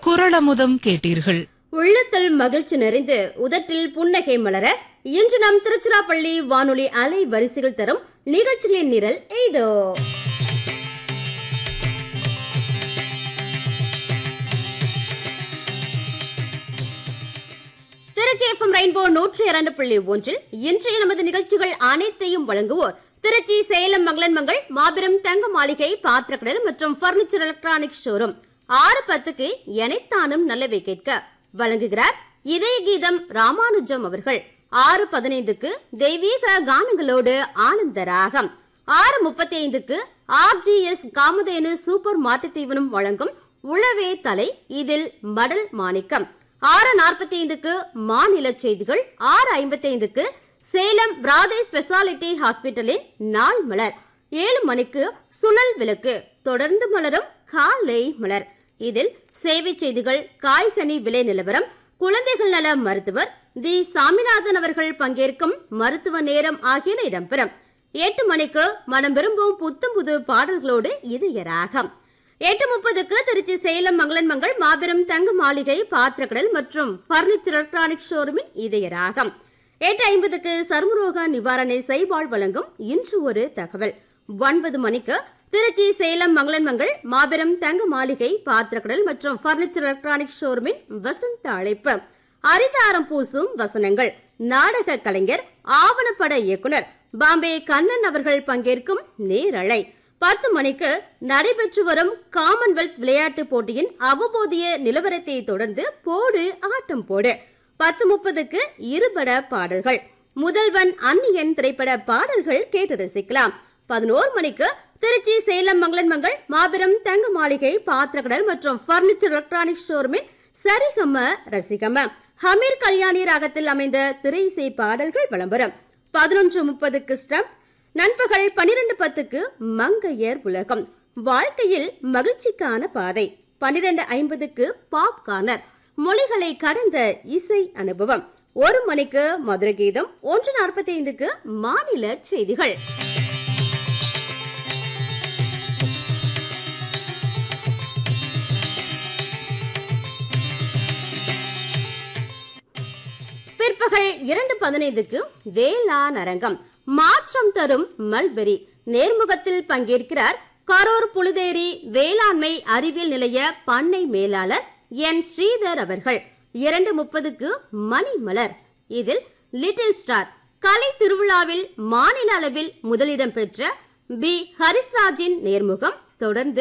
குரளமுதம் கேட்டீர்கள் உள்ளத்தில் மகிழ்ச்சி நிறைந்து உதட்டில் புன்னகை மலர இன்று நம் திருச்சிராப்பள்ளி வானொலி அலை வரிசைகள் தரும் நிகழ்ச்சிகளின் நிரல் எய்தோ திருச்சி எஃப்எம் ரெயின்போ நூற்றி இரண்டு புள்ளி ஒன்றில் இன்றைய நமது நிகழ்ச்சிகள் அனைத்தையும் வழங்குவோர் திருச்சி சேலம் மங்களன் மங்கள் மாபெரும் தங்க மாளிகை பாத்திரக்கடல் மற்றும் பர்னிச்சர் எலக்ட்ரானிக் ஷோரூம் ஆறு பத்துக்கு எனைத்தானும் நல்லவை கேட்க வழங்குகிறார் இதய கீதம் ராமானுஜம் அவர்கள் ஆறு பதினைந்துக்கு தெய்வீக கானங்களோடு ஆனந்த ராகம் ஆறு முப்பத்தி ஐந்துக்கு ஆர்ஜிஎஸ் காமதேனு சூப்பர் மாட்டுத் தீவனம் வழங்கும் உளவே தலை இதில் மடல் மாணிக்கம் ஆறு நாற்பத்தி ஐந்துக்கு மாநில செய்திகள் ஆறு ஐம்பத்தி ஐந்துக்கு சேலம் பிராதே ஸ்பெஷாலிட்டி ஹாஸ்பிட்டலின் நாள் மலர் ஏழு மணிக்கு சுழல் விளக்கு தொடர்ந்து மலரும் காலை மலர் இதில் சேவை செய்திகள் காய்கனி விலை நிலவரம் குழந்தைகள் நல மருத்துவர் தி சாமிநாதன் அவர்கள் பங்கேற்கும் மருத்துவ நேரம் ஆகியன இடம்பெறும் எட்டு மணிக்கு மனம் விரும்பும் புத்தம் புது பாடல்களோடு இது ராகம் எட்டு முப்பதுக்கு திருச்சி சேலம் மங்களன் மங்கள் மாபெரும் தங்க மாளிகை பாத்திரக்கடல் மற்றும் பர்னிச்சர் எலக்ட்ரானிக் ஷோரூமின் இதய ராகம் எட்டு ஐம்பதுக்கு சர்மரோக நிவாரணை செய்வாள் வழங்கும் இன்று ஒரு தகவல் ஒன்பது மணிக்கு திருச்சி சேலம் மங்களன் மங்கள் மாபெரும் தங்க மாளிகை பாத்திரக்கடல் மற்றும் பர்னிச்சர் எலக்ட்ரானிக் ஷோரூமின் வசந்த அழைப்பு அரிதாரம் பூசும் வசனங்கள் நாடக கலைஞர் ஆவணப்பட இயக்குனர் பாம்பே கண்ணன் அவர்கள் பங்கேற்கும் நேரலை பத்து மணிக்கு நடைபெற்று வரும் காமன்வெல்த் விளையாட்டுப் போட்டியின் அவபோதிய நிலவரத்தை தொடர்ந்து போடு ஆட்டம் போடு பத்து முப்பதுக்கு இருபட பாடல்கள் முதல்வன் அந்நியன் திரைப்பட பாடல்கள் கேட்டு ரசிக்கலாம் பதினோரு மணிக்கு திருச்சி சேலம் மங்களன் மங்கள் மாபெரும் தங்க மாளிகை பாத்திரக்கடல் மற்றும் பர்னிச்சர் எலக்ட்ரானிக் ஷோரூமின் சரிகம ரசிகம ஹமீர் கல்யாணி ராகத்தில் அமைந்த திரை இசை பாடல்கள் விளம்பரம் பதினொன்று முப்பதுக்கு ஸ்டம்ப் நண்பகல் பனிரெண்டு பத்துக்கு மங்கையர் உலகம் வாழ்க்கையில் மகிழ்ச்சிக்கான பாதை பனிரெண்டு ஐம்பதுக்கு பாப் கார்னர் மொழிகளை கடந்த இசை அனுபவம் ஒரு மணிக்கு மதுர கீதம் ஒன்று நாற்பத்தி ஐந்துக்கு மாநில செய்திகள் பிற்பகல் இரண்டு பதினைந்துக்கு வேளாண் அரங்கம் மாற்றம் தரும் மல்பெரி நேர்முகத்தில் பங்கேற்கிறார் கரூர் புழுதேரி வேளாண்மை அறிவியல் நிலைய பண்ணை மேலாளர் என் ஸ்ரீதர் அவர்கள் இரண்டு முப்பதுக்கு மணிமலர் இதில் லிட்டில் ஸ்டார் கலை திருவிழாவில் மாநில அளவில் முதலிடம் பெற்ற பி ஹரிஸ்ராஜின் நேர்முகம் தொடர்ந்து